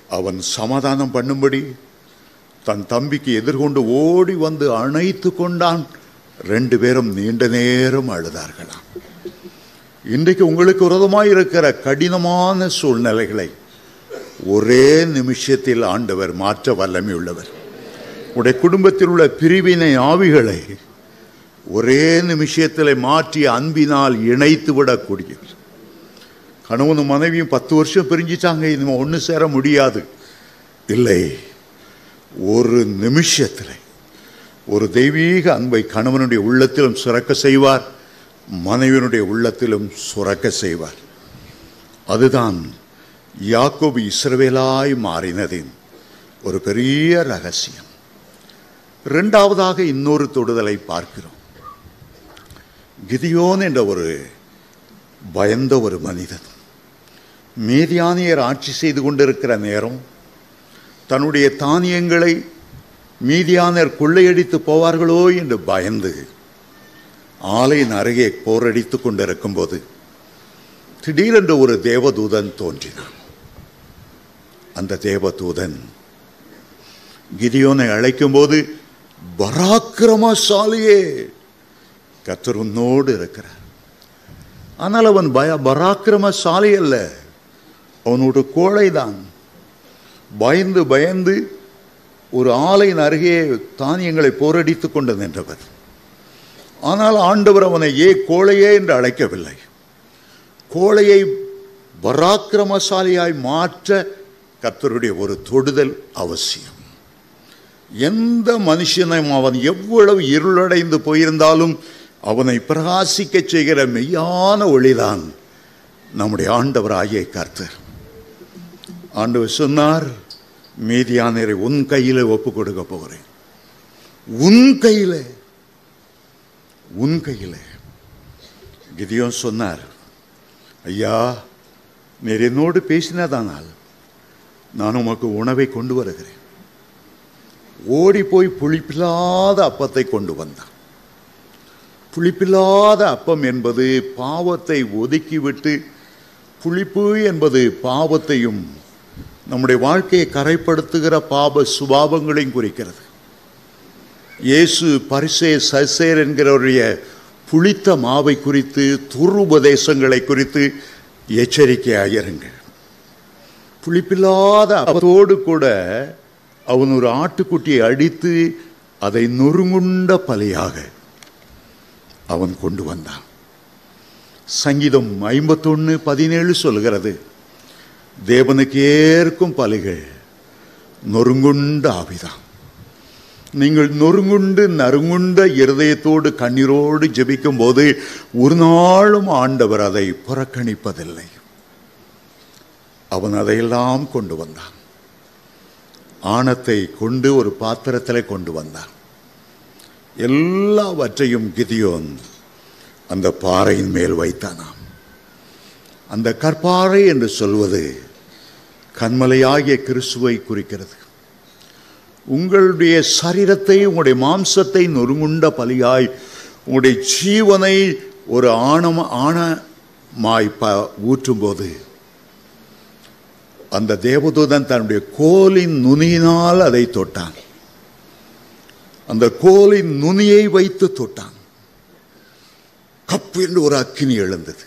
அவன் சமாதானம் பண்ணும்படி தன் தம்பிக்கு எதிர்கொண்டு ஓடி வந்து அணைத்து கொண்டான் ரெண்டு பேரும் நீண்ட நேரம் அழுதார்களாம் இன்றைக்கு உங்களுக்கு விரோதமாய் இருக்கிற கடினமான சூழ்நிலைகளை ஒரே நிமிஷத்தில் ஆண்டவர் மாற்ற வல்லமை உள்ளவர் உடைய குடும்பத்தில் உள்ள பிரிவினை ஆவிகளை ஒரே நிமிஷத்தில் மாற்றி அன்பினால் இணைத்து விடக்கூடியவர் கணவனும் மனைவியும் பத்து வருஷம் பிரிஞ்சிட்டாங்க இனிமே ஒன்று சேர முடியாது இல்லை ஒரு நிமிஷத்தில் ஒரு தெய்வீக அன்பை கணவனுடைய உள்ளத்திலும் சுரக்க செய்வார் மனைவியினுடைய உள்ளத்திலும் சுரக்க செய்வார் அதுதான் யாக்கோபு இஸ்ரவேலாய் மாறினதின் ஒரு பெரிய ரகசியம் இரண்டாவதாக இன்னொரு தொடுதலை பார்க்கிறோம் கிதியோன் என்ற ஒரு பயந்த ஒரு மனிதன் மீதியானியர் ஆட்சி செய்து கொண்டிருக்கிற நேரம் தன்னுடைய தானியங்களை மீதியானர் கொள்ளையடித்து போவார்களோ என்று பயந்து ஆலையின் அருகே போரடித்துக் கொண்டிருக்கும் போது திடீரென்று ஒரு தேவதூதன் தோன்றினான் அந்த தேவதூதன் கிதியோனை அழைக்கும் போது பராக்கிரமசாலியே கத்தர் உன்னோடு இருக்கிறார் ஆனால் அவன் பய பராக்கிரமசாலி அல்ல அவனோட கோழைதான் பயந்து பயந்து ஒரு ஆலையின் அருகே தானியங்களை போரடித்துக் கொண்டு நின்றவர் ஆனால் ஆண்டவர் அவனை ஏ கோழையே என்று அழைக்கவில்லை கோழையை பராக்கிரமசாலியாய் மாற்ற கர்த்தருடைய ஒரு தொடுதல் அவசியம் எந்த மனுஷனையும் அவன் எவ்வளவு இருளடைந்து போயிருந்தாலும் அவனை பிரகாசிக்கச் செய்கிற மெய்யான ஒளிதான் நம்முடைய ஆண்டவராகிய கர்த்தர் ஆண்டவர் சொன்னார் மீதியானரை உன் கையில ஒப்பு கொடுக்க போகிறேன் உன் கையில உன் கையில கிதியோன் சொன்னார் ஐயா நீர் என்னோடு பேசினதானால் நான் உமக்கு உணவை கொண்டு வருகிறேன் ஓடி போய் புளிப்பில்லாத அப்பத்தை கொண்டு வந்தான் புளிப்பில்லாத அப்பம் என்பது பாவத்தை ஒதுக்கிவிட்டு புளிப்பு என்பது பாவத்தையும் நம்முடைய வாழ்க்கையை கரைப்படுத்துகிற பாப சுபாவங்களையும் குறிக்கிறது இயேசு பரிசே சசேர் என்கிறவருடைய புளித்த மாவை குறித்து துருபதேசங்களை குறித்து எச்சரிக்கையாயிருங்கள் புளிப்பில்லாத அப்பத்தோடு கூட அவன் ஒரு ஆட்டுக்குட்டியை அடித்து அதை நொறுங்குண்ட பலியாக அவன் கொண்டு வந்தான் சங்கீதம் ஐம்பத்தொன்னு பதினேழு சொல்கிறது தேவனுக்கு ஏற்கும் பலிகள் நொறுங்குண்ட ஆவிதான் நீங்கள் நொறுங்குண்டு நறுங்குண்ட இருதயத்தோடு கண்ணீரோடு ஜெபிக்கும் போது ஒரு நாளும் ஆண்டவர் அதை புறக்கணிப்பதில்லை அவன் அதையெல்லாம் கொண்டு வந்தான் ஆணத்தை கொண்டு ஒரு பாத்திரத்தில் கொண்டு வந்தான் எல்லாவற்றையும் கிதியோன் அந்த பாறையின் மேல் வைத்தானாம் அந்த கற்பாறை என்று சொல்வது கண்மலையாகிய கிறிஸ்துவை குறிக்கிறது உங்களுடைய சரீரத்தை உங்களுடைய மாம்சத்தை நொறுங்குண்ட பலியாய் உங்களுடைய ஜீவனை ஒரு ஆணம் ஆணமாய் ப ஊற்றும்போது அந்த தேவதூதன் தன்னுடைய கோலின் நுனியினால் அதை தொட்டான் அந்த கோலின் நுனியை வைத்து தொட்டான் கப் என்று ஒரு அக்கினி எழுந்தது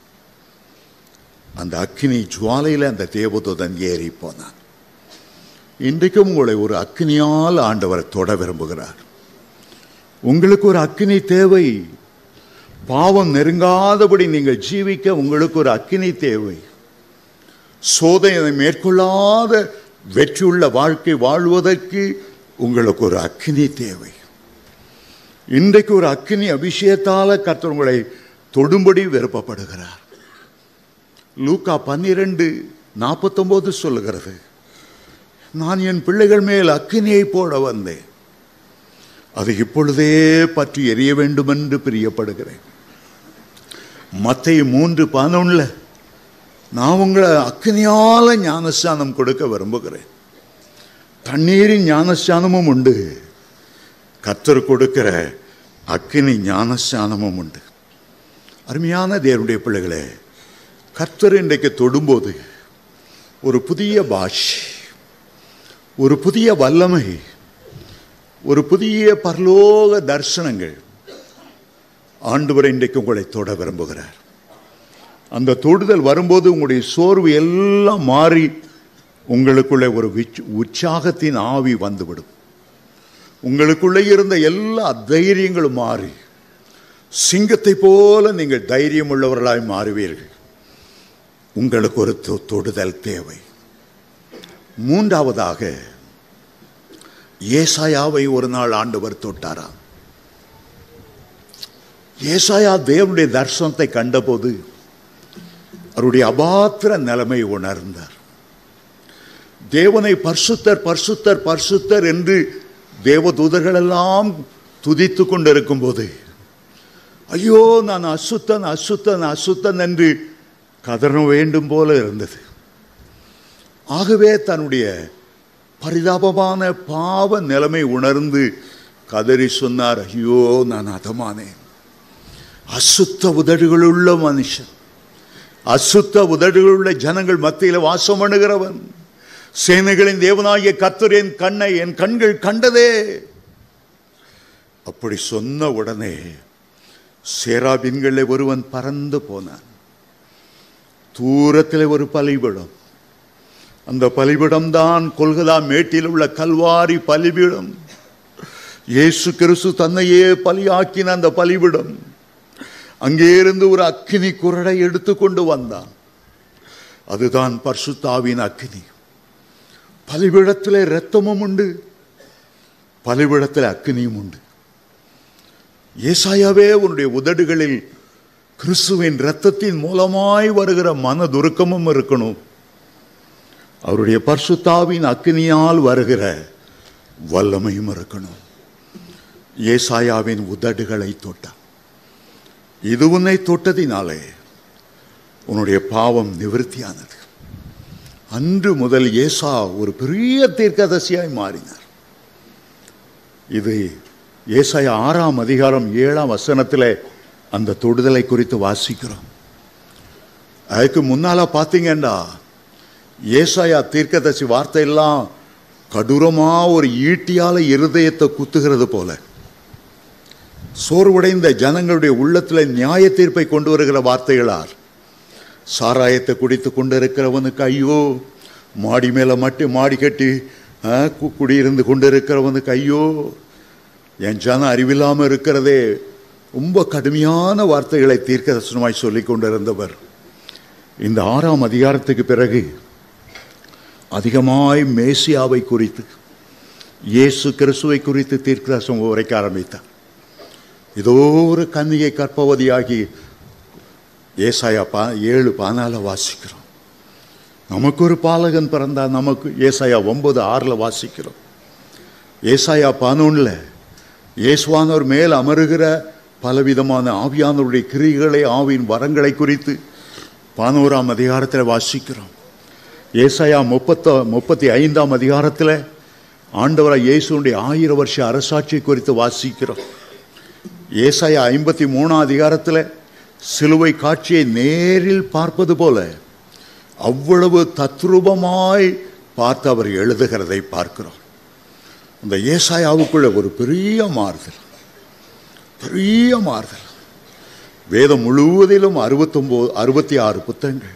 அந்த அக்கினி ஜுவாலையில் அந்த தேவதூதன் ஏறி போனான் இன்றைக்கும் உங்களை ஒரு அக்கினியால் ஆண்டவர் தொட விரும்புகிறார் உங்களுக்கு ஒரு அக்கினி தேவை பாவம் நெருங்காதபடி நீங்கள் ஜீவிக்க உங்களுக்கு ஒரு அக்கினி தேவை சோதனை மேற்கொள்ளாத வெற்றியுள்ள வாழ்க்கை வாழ்வதற்கு உங்களுக்கு ஒரு அக்கினி தேவை இன்றைக்கு ஒரு அக்கினி அபிஷேகத்தால கர்த்தர் உங்களை தொடும்படி விருப்பப்படுகிறார் லூக்கா பன்னிரண்டு நாற்பத்தொன்பது சொல்லுகிறது நான் என் பிள்ளைகள் மேல் அக்கினியை போட வந்தேன் அது இப்பொழுதே பற்றி எரிய வேண்டும் என்று பிரியப்படுகிறேன் மத்திய மூன்று பதினொன்னுல நான் உங்களை அக்கினியால ஞானஸ்தானம் கொடுக்க விரும்புகிறேன் தண்ணீரின் ஞானஸ்தானமும் உண்டு கத்தர் கொடுக்கிற அக்கினி ஞானஸ்தானமும் உண்டு அருமையான தேவனுடைய பிள்ளைகளே கர்த்தர் இன்றைக்கு தொடும்போது ஒரு புதிய பாஷ் ஒரு புதிய வல்லமை ஒரு புதிய பரலோக தரிசனங்கள் ஆண்டவர் இன்றைக்கு உங்களை தொட விரும்புகிறார் அந்த தொடுதல் வரும்போது உங்களுடைய சோர்வு எல்லாம் மாறி உங்களுக்குள்ளே ஒரு விச்- உற்சாகத்தின் ஆவி வந்துவிடும் உங்களுக்குள்ளே இருந்த எல்லா தைரியங்களும் மாறி சிங்கத்தை போல நீங்கள் தைரியம் உள்ளவர்களாய் மாறுவீர்கள் உங்களுக்கு ஒரு தொ- தொடுதல் தேவை மூன்றாவதாக ஏசாயாவை ஒரு நாள் ஆண்டவர் தொட்டாராம் ஏசாயா தேவனுடைய தரிசனத்தை கண்டபோது அவருடைய அபாத்திர நிலைமை உணர்ந்தார் தேவனை பரிசுத்தர் பரிசுத்தர் பரிசுத்தர் என்று தேவதூதர்கள் எல்லாம் துதித்து கொண்டிருக்கும் போது ஐயோ நான் அசுத்தன் அசுத்தன் அசுத்தன் என்று கதற வேண்டும் போல இருந்தது ஆகவே தன்னுடைய பரிதாபமான பாவ நிலைமை உணர்ந்து கதறி சொன்னார் ஐயோ நான் அதமானேன் அசுத்த உதடுகளுள்ள மனுஷன் அசுத்த உதடுகளுள்ள ஜனங்கள் மத்தியில் வாசம் பண்ணுகிறவன் சேனைகளின் தேவனாகிய கர்த்தர் என் கண்ணை என் கண்கள் கண்டதே அப்படி சொன்ன உடனே சேராபின்களில் ஒருவன் பறந்து போனான் தூரத்தில் ஒரு பலிபிடம் அந்த பலிபிடம் தான் கொல்கதா மேட்டில் உள்ள கல்வாரி பலிபீடம் இயேசு கிறிஸ்து தன்னையே பலியாக்கின அந்த பலிபிடம் அங்கே இருந்து ஒரு அக்கினி குரடை எடுத்துக்கொண்டு வந்தான் அதுதான் பர்சுத்தாவின் அக்கினி பலிபிடத்திலே இரத்தமும் உண்டு பலிபிடத்தில் அக்கினியும் உண்டு ஏசாயாவே உன்னுடைய உதடுகளில் கிறிஸ்துவின் இரத்தத்தின் மூலமாய் வருகிற மனதுருக்கமும் இருக்கணும் அவருடைய பர்சுத்தாவின் அக்கினியால் வருகிற வல்லமையும் இருக்கணும் ஏசாயாவின் உதடுகளை தொட்டான் இது உன்னை தொட்டதினாலே உன்னுடைய பாவம் நிவர்த்தியானது அன்று முதல் ஏசா ஒரு பெரிய தீர்க்கதரிசியாய் மாறினார் இது ஏசாயா ஆறாம் அதிகாரம் ஏழாம் வசனத்தில் அந்த தொடுதலை குறித்து வாசிக்கிறோம் அதுக்கு முன்னால பார்த்தீங்கன்னா ஏசாயா தீர்க்கதரிசி வார்த்தையெல்லாம் கடூரமா ஒரு ஈட்டியால இருதயத்தை குத்துகிறது போல சோர்வடைந்த ஜனங்களுடைய உள்ளத்தில் நியாய தீர்ப்பை கொண்டு வருகிற வார்த்தைகளார் சாராயத்தை குடித்து கொண்டிருக்கிறவனுக்கு ஐயோ மாடி மேல மட்டும் மாடி கட்டி ஆ, கு- குடியிருந்து கொண்டிருக்கிறவனுக்கு ஐயோ என் ஜனம் அறிவில்லாமல் இருக்கிறதே ரொம்ப கடுமையான வார்த்தைகளை தீர்க்க தரிசனமாய் சொல்லிக் கொண்டிருந்தவர் இந்த ஆறாம் அதிகாரத்துக்கு பிறகு அதிகமாய் மேசியாவை குறித்து இயேசு கிறிஸ்துவை குறித்து தீர்க்க தரிசனம் உரைக்க ஆரம்பித்தார் இதோ ஒரு கன்னிகை கற்பவதியாகி ஏசாயா பா ஏழு பானால வாசிக்கிறோம் நமக்கு ஒரு பாலகன் பிறந்தா நமக்கு ஏசாயா ஒன்பது ஆறில் வாசிக்கிறோம் ஏசாயா பதினொன்றில் இயேசுவானவர் மேல் அமருகிற பலவிதமான ஆவியானவருடைய கிரிகளை ஆவின் வரங்களை குறித்து பதினோராம் அதிகாரத்தில் வாசிக்கிறோம் ஏசாயா முப்பத்த முப்பத்தி ஐந்தாம் அதிகாரத்தில் ஆண்டவராய் இயேசுனுடைய ஆயிரம் வருஷ அரசாட்சி குறித்து வாசிக்கிறோம் ஏசாயா ஐம்பத்தி மூணாம் அதிகாரத்தில் சிலுவை காட்சியை நேரில் பார்ப்பது போல அவ்வளவு தத்ரூபமாய் பார்த்து அவர் எழுதுகிறதை பார்க்கிறோம் அந்த ஏசாயாவுக்குள்ள ஒரு பெரிய மாறுதல் பெரிய மாறுதல் வேதம் முழுவதிலும் அறுபத்தொம்போது அறுபத்தி ஆறு புத்தகங்கள்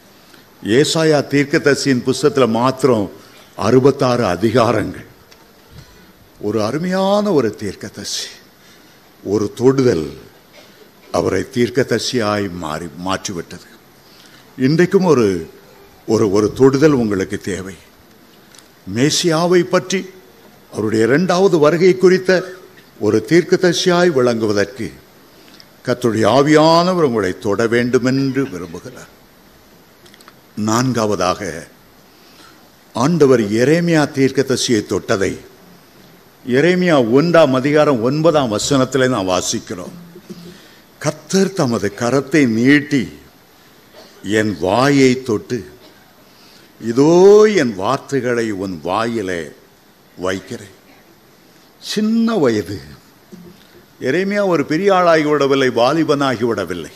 ஏசாயா தீர்க்கதரிசியின் புஸ்தகத்தில் மாத்திரம் அறுபத்தாறு அதிகாரங்கள் ஒரு அருமையான ஒரு தீர்க்கதரிசி ஒரு தொடுதல் அவரை தீர்க்கதரிசியாய் மாறி மாற்றிவிட்டது இன்றைக்கும் ஒரு ஒரு ஒரு தொடுதல் உங்களுக்கு தேவை மேசியாவை பற்றி அவருடைய இரண்டாவது வருகை குறித்த ஒரு தீர்க்கதரிசியாய் விளங்குவதற்கு கர்த்தருடைய ஆவியானவர் உங்களை தொட வேண்டும் என்று விரும்புகிறார் நான்காவதாக ஆண்டவர் எரேமியா தீர்க்கதரிசியை தொட்டதை எரேமியா ஒன்றாம் அதிகாரம் ஒன்பதாம் வசனத்தில் நான் வாசிக்கிறோம் கர்த்தர் தமது கரத்தை நீட்டி என் வாயை தொட்டு இதோ என் வார்த்தைகளை உன் வாயிலே வைக்கிறேன் சின்ன வயது எரேமியா ஒரு பெரிய ஆளாகி விடவில்லை வாலிபனாகி விடவில்லை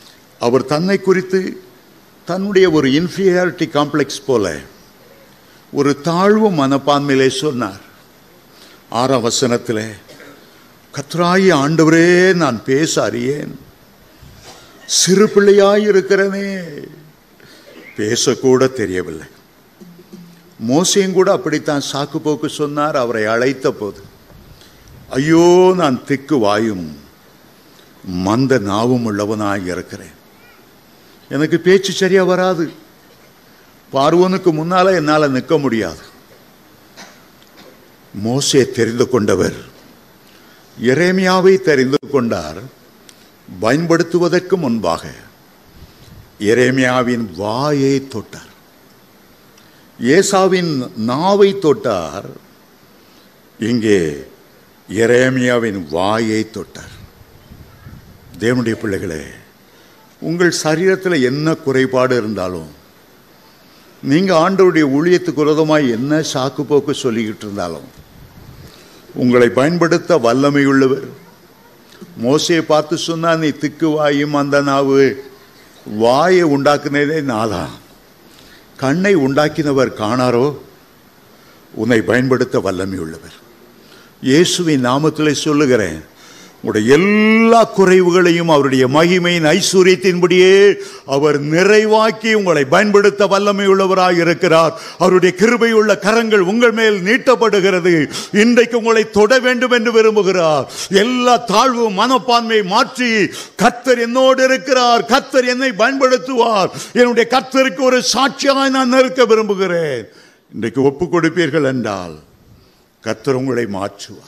அவர் தன்னை குறித்து தன்னுடைய ஒரு இன்ஃபீரியாரிட்டி காம்ப்ளெக்ஸ் போல ஒரு தாழ்வு மனப்பான்மையிலே சொன்னார் ஆறாம் வசனத்திலே கத்ராயி ஆண்டவரே நான் பேச அறியேன் சிறு பிள்ளையாய் இருக்கிறனே பேசக்கூட தெரியவில்லை மோசையும் கூட அப்படித்தான் சாக்கு போக்கு சொன்னார் அவரை அழைத்த போது ஐயோ நான் திக்கு வாயும் மந்த நாவும் உள்ளவனாய் இருக்கிறேன் எனக்கு பேச்சு சரியா வராது பார்வனுக்கு முன்னால என்னால நிற்க முடியாது மோசே தெரிந்து கொண்டவர் எரேமியாவை தெரிந்து கொண்டார் பயன்படுத்துவதற்கு முன்பாக எரேமியாவின் வாயை தொட்டார் ஏசாவின் நாவை தொட்டார் இங்கே எரேமியாவின் வாயை தொட்டார் தேவனுடைய பிள்ளைகளே உங்கள் சரீரத்தில் என்ன குறைபாடு இருந்தாலும் நீங்க ஆண்டவருடைய ஊழியத்துக்கு விரோதமாய் என்ன சாக்கு போக்கு சொல்லிக்கிட்டு இருந்தாலும் உங்களை பயன்படுத்த வல்லமை உள்ளவர் மோசையை பார்த்து சொன்னா நீ திக்கு வாயும் அந்த நாவு வாயை உண்டாக்குனதே நாதான் கண்ணை உண்டாக்கினவர் காணாரோ உன்னை பயன்படுத்த வல்லமை உள்ளவர் இயேசுவின் நாமத்திலே சொல்லுகிறேன் உடைய எல்லா குறைவுகளையும் அவருடைய மகிமையின் ஐஸ்வர்யத்தின்படியே அவர் நிறைவாக்கி உங்களை பயன்படுத்த வல்லமை உள்ளவராய் இருக்கிறார் அவருடைய கிருபை உள்ள கரங்கள் உங்கள் மேல் நீட்டப்படுகிறது இன்றைக்கு உங்களை தொட வேண்டும் என்று விரும்புகிறார் எல்லா தாழ்வு மனப்பான்மையை மாற்றி கத்தர் என்னோடு இருக்கிறார் கத்தர் என்னை பயன்படுத்துவார் என்னுடைய கத்தருக்கு ஒரு சாட்சியாய் நான் நிற்க விரும்புகிறேன் இன்றைக்கு ஒப்பு கொடுப்பீர்கள் என்றால் கத்தர் உங்களை மாற்றுவார்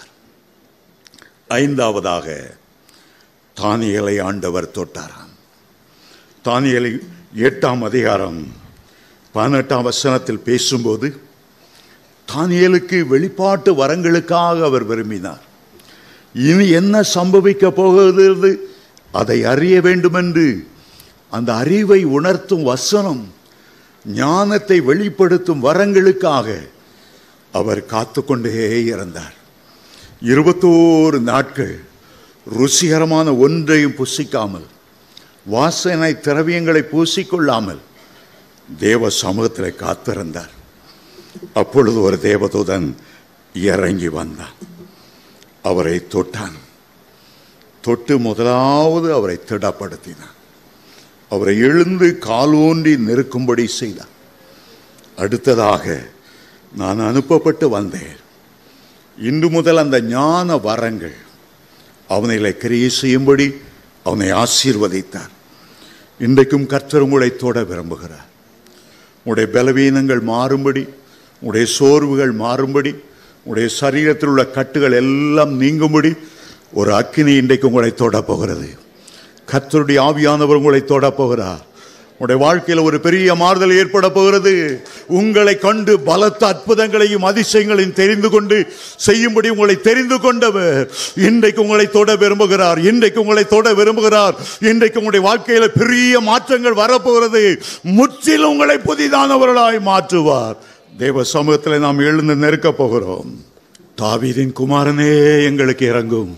ஐந்தாவதாக தானியலை ஆண்டவர் தொட்டாராம் தானியலை எட்டாம் அதிகாரம் பதினெட்டாம் வசனத்தில் பேசும்போது தானியலுக்கு வெளிப்பாட்டு வரங்களுக்காக அவர் விரும்பினார் இனி என்ன சம்பவிக்க போகிறது அதை அறிய வேண்டும் என்று அந்த அறிவை உணர்த்தும் வசனம் ஞானத்தை வெளிப்படுத்தும் வரங்களுக்காக அவர் காத்துக்கொண்டே இருந்தார் இருபத்தோரு நாட்கள் ருசிகரமான ஒன்றையும் புசிக்காமல் வாசனை திரவியங்களை பூசிக்கொள்ளாமல் தேவ சமூகத்தில் காத்திருந்தார் அப்பொழுது ஒரு தேவதூதன் இறங்கி வந்தான் அவரை தொட்டான் தொட்டு முதலாவது அவரை திடப்படுத்தினான் அவரை எழுந்து காலூன்றி நிற்கும்படி செய்தார் அடுத்ததாக நான் அனுப்பப்பட்டு வந்தேன் இன்று முதல் அந்த ஞான வரங்கள் அவனை கிரியை செய்யும்படி அவனை ஆசீர்வதித்தார் இன்றைக்கும் கர்த்தர் உங்களை தொட விரும்புகிறார் உடைய பலவீனங்கள் மாறும்படி உடைய சோர்வுகள் மாறும்படி உடைய சரீரத்தில் உள்ள கட்டுகள் எல்லாம் நீங்கும்படி ஒரு அக்கினி இன்றைக்கு உங்களை தொட போகிறது கர்த்தருடைய ஆவியானவர் உங்களை தொட போகிறார் உடைய வாழ்க்கையில் ஒரு பெரிய மாறுதல் ஏற்பட போகிறது உங்களை கண்டு பலத்த அற்புதங்களையும் அதிசயங்களையும் தெரிந்து கொண்டு செய்யும்படி உங்களை தெரிந்து கொண்டவர் இன்றைக்கு உங்களை தொட விரும்புகிறார் இன்றைக்கு உங்களை தொட விரும்புகிறார் இன்றைக்கு உங்களுடைய வாழ்க்கையில பெரிய மாற்றங்கள் வரப்போகிறது முற்றிலும் உங்களை புதிதானவர்களாய் மாற்றுவார் தேவ சமூகத்தில் நாம் எழுந்து நெருக்க போகிறோம் தாவீதின் குமாரனே எங்களுக்கு இறங்கும்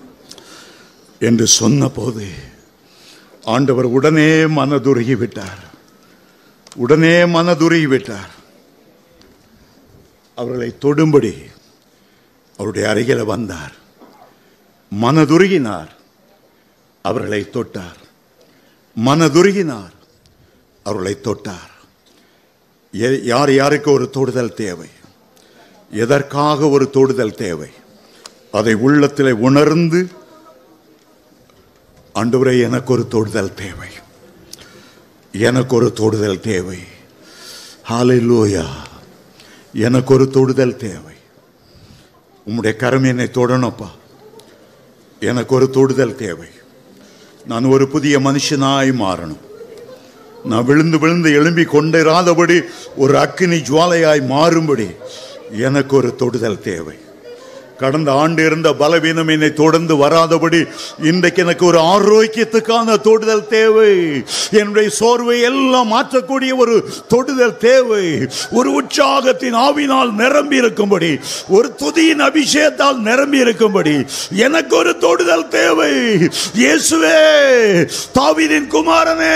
என்று சொன்ன போது ஆண்டவர் உடனே மனதுருகி விட்டார் உடனே மனதுருகி விட்டார் அவர்களை தொடும்படி அவருடைய அருகில வந்தார் மனதுருகினார் அவர்களை தொட்டார் மனதுருகினார் அவர்களை தொட்டார் எ- யார் யாருக்கு ஒரு தொடுதல் தேவை எதற்காக ஒரு தொடுதல் தேவை அதை உள்ளத்தில் உணர்ந்து ஆண்டவரே எனக்கு ஒரு தொடுதல் தேவை எனக்கு ஒரு தொடுதல் தேவை ஹalleluya எனக்கு ஒரு தொடுதல் தேவை உம்முடைய கரம் என்னை தொடணும்ப்பா எனக்கு ஒரு தொடுதல் தேவை நான் ஒரு புதிய மனுஷனாய் மாறணும் நான் விழுந்து விழுந்து எழும்பி கொண்டிராதபடி ஒரு அக்கினி ஜுவாலையாய் மாறும்படி எனக்கு ஒரு தொடுதல் தேவை கடந்த ஆண்டு இருந்த பலவீனம் என்னை தொடர்ந்து வராதபடி இன்றைக்கு எனக்கு ஒரு ஆரோக்கியத்துக்கான தொடுதல் தேவை என்னுடைய சோர்வை எல்லாம் மாற்றக்கூடிய ஒரு தொடுதல் தேவை ஒரு உற்சாகத்தின் ஆவினால் நிரம்பி இருக்கும்படி ஒரு துதியின் அபிஷேகத்தால் நிரம்பி இருக்கும்படி எனக்கு ஒரு தொடுதல் தேவை இயேசுவே தாவீதின் குமாரனே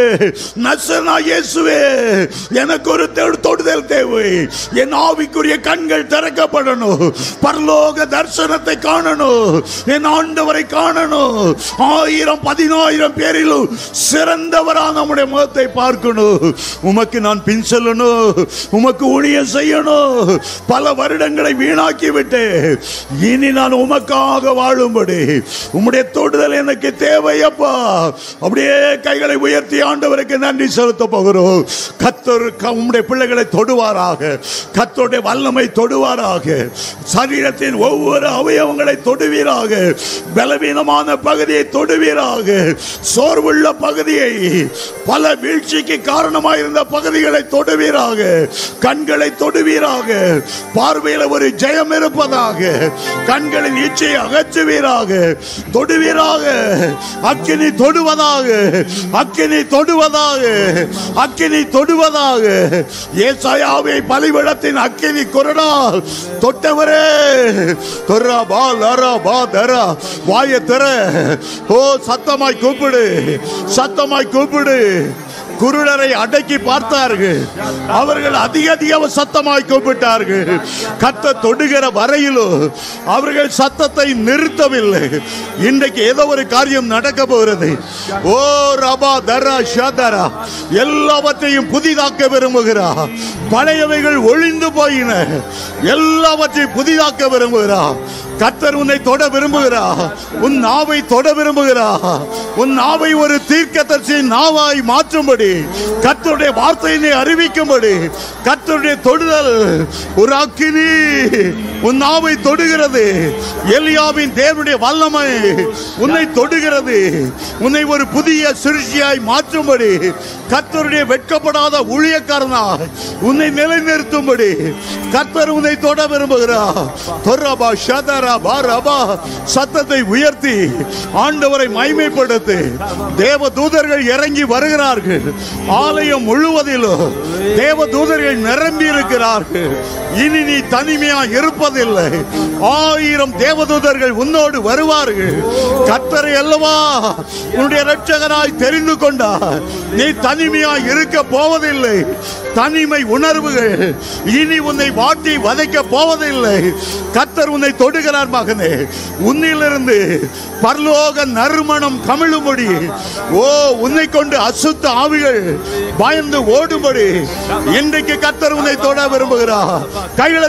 நசனா இயேசுவே எனக்கு ஒரு தொடு- தொடுதல் தேவை என் ஆவிக்குரிய கண்கள் திறக்கப்படணும் பரலோக தரிசனத்தை காணணும் என் ஆண்டவரை காணணும் ஆயிரம் பதினாயிரம் பேரிலும் சிறந்தவரா நம்முடைய முகத்தை பார்க்கணும் உமக்கு நான் பின் செல்லணும் உமக்கு ஊழியம் செய்யணும் பல வருடங்களை வீணாக்கி விட்டேன் இனி நான் உமக்காக வாழும்படி உம்முடைய தொடுதல் எனக்கு தேவையப்பா அப்படியே கைகளை உயர்த்தி ஆண்டவருக்கு நன்றி செலுத்த போகிறோம் கத்தர் க- உம்முடைய பிள்ளைகளை தொடுவாராக கத்தருடைய வல்லமை தொடுவாராக சரீரத்தின் ஒவ்வொரு அவயவங்களை தொடுவீராக பலவீனமான பகுதியை தொடுவீராக சோர்வுள்ள பகுதியை பல வீழ்ச்சிக்கு காரணமாயிருந்த பகுதிகளை தொடுவீராக கண்களை தொடுவீராக பார்வையில் ஒரு ஜெயம் இருப்பதாக கண்களின் இச்சையை அகற்றுவீராக தொடுவீராக அக்கினி தொடுவதாக அக்கினி தொடுவதாக அக்கினி தொடுவதாக ஏசாயாவை பலிவிடத்தின் அக்கினி குரடா தொட்டவரே தொர்ரா பா லரா பா தரா வாய திற ஓ சத்தமாய் கூப்பிடு சத்தமாய் கூப்பிடு குருடரை அடக்கி பார்த்தார்கள் அவர்கள் அதிக அதிக சத்தமாய் கூப்பிட்டார்கள் கத்த தொடுகிற வரையிலும் அவர்கள் சத்தத்தை நிறுத்தவில்லை இன்றைக்கு ஏதோ ஒரு காரியம் நடக்க போகிறது ஓ ரபா தரா ஷதரா எல்லாவற்றையும் புதிதாக்க விரும்புகிறா பழையவைகள் ஒளிந்து போயின எல்லாவற்றையும் புதிதாக்க விரும்புகிறா கத்தர் உன்னை தொட விரும்புகிறா உன் நாவை தொட விரும்புகிறா உன் நாவை ஒரு தீர்க்கதரிசி நாவாய் மாற்றும்படி கத்தருடைய வார்த்தையினை அறிவிக்கும்படி கத்தருடைய தொடுதல் ஒரு அக்கினி உன் நாவை தொடுகிறது எலியாவின் தேவனுடைய வல்லமை உன்னை தொடுகிறது உன்னை ஒரு புதிய சிருஷ்டியாய் மாற்றும்படி கத்தருடைய வெட்கப்படாத ஊழியக்காரனா உன்னை நிலைநிறுத்தும்படி கத்தர் உன்னை தொட விரும்புகிறார் தொர்ரபா ஷதரா பாரபா சத்தத்தை உயர்த்தி ஆண்டவரை மைமைப்படுத்தி தேவ தூதர்கள் இறங்கி வருகிறார்கள் ஆலயம் முழுவதிலும் தேவ தூதர்கள் நிரம்பி இருக்கிறார்கள் இனி நீ தனிமையா இருப்பதில்லை ஆயிரம் தேவதூதர்கள் உன்னோடு வருவார்கள் கத்தரை அல்லவா உன்னுடைய ரட்சகராய் தெரிந்து கொண்டார் நீ தனிமையா இருக்க போவதில்லை தனிமை உணர்வுகள் இனி உன்னை வாட்டி வதைக்க போவதில்லை கத்தர் உன்னை தொடுகிறார் மகனே உன்னிலிருந்து பரலோக நறுமணம் கமிழும்படி ஓ உன்னை கொண்டு அசுத்த ஆவிகள் பயந்து ஓடும்படி இன்றைக்கு கத்தர் உன்னை தொட விரும்புகிறார் கைகளை